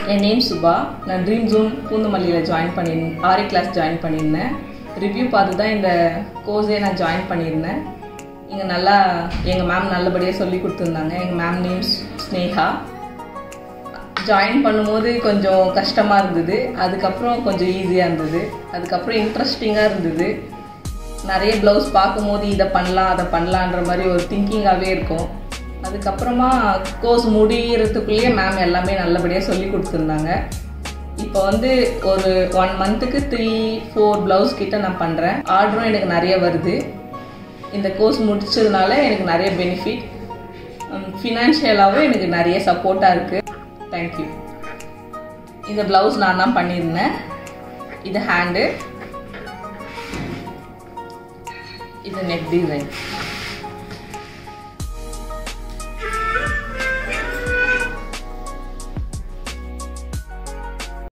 என் name Subha நான் dream zone பூந்தமல்லியில் join பண்ணியிருந்தேன் ஆரி கிளாஸ் ஜாயின் பண்ணியிருந்தேன் ரிவ்யூ பார்த்து தான் இந்த கோர்ஸே நான் ஜாயின் பண்ணியிருந்தேன் இங்கே நல்லா எங்கள் மேம் நல்லபடியாக சொல்லி கொடுத்துருந்தாங்க எங்கள் மேம் நேம் ஸ்னேகா ஜாயின் பண்ணும்போது கொஞ்சம் கஷ்டமாக இருந்தது அதுக்கப்புறம் கொஞ்சம் ஈஸியாக இருந்தது அதுக்கப்புறம் இன்ட்ரெஸ்டிங்காக இருந்தது நிறைய ப்ளவுஸ் பார்க்கும்போது இதை பண்ணலாம் அதை பண்ணலான்ற மாதிரி ஒரு திங்கிங்காகவே இருக்கும் அதுக்கப்புறமா கோர்ஸ் முடிகிறதுக்குள்ளேயே மேம் எல்லாமே நல்லபடியாக சொல்லி கொடுத்துருந்தாங்க இப்போ வந்து ஒரு ஒன் மந்த்துக்கு த்ரீ ஃபோர் ப்ளவுஸ் கிட்ட நான் பண்ணுறேன் ஆர்டரும் எனக்கு நிறைய வருது இந்த கோர்ஸ் முடிச்சதுனால எனக்கு நிறைய பெனிஃபிட் ஃபினான்ஷியலாகவும் எனக்கு நிறைய சப்போர்ட்டாக இருக்குது தேங்க்யூ இந்த ப்ளவுஸ் நான் தான் பண்ணியிருந்தேன் இது ஹேண்டு இது நெக் டிசைன்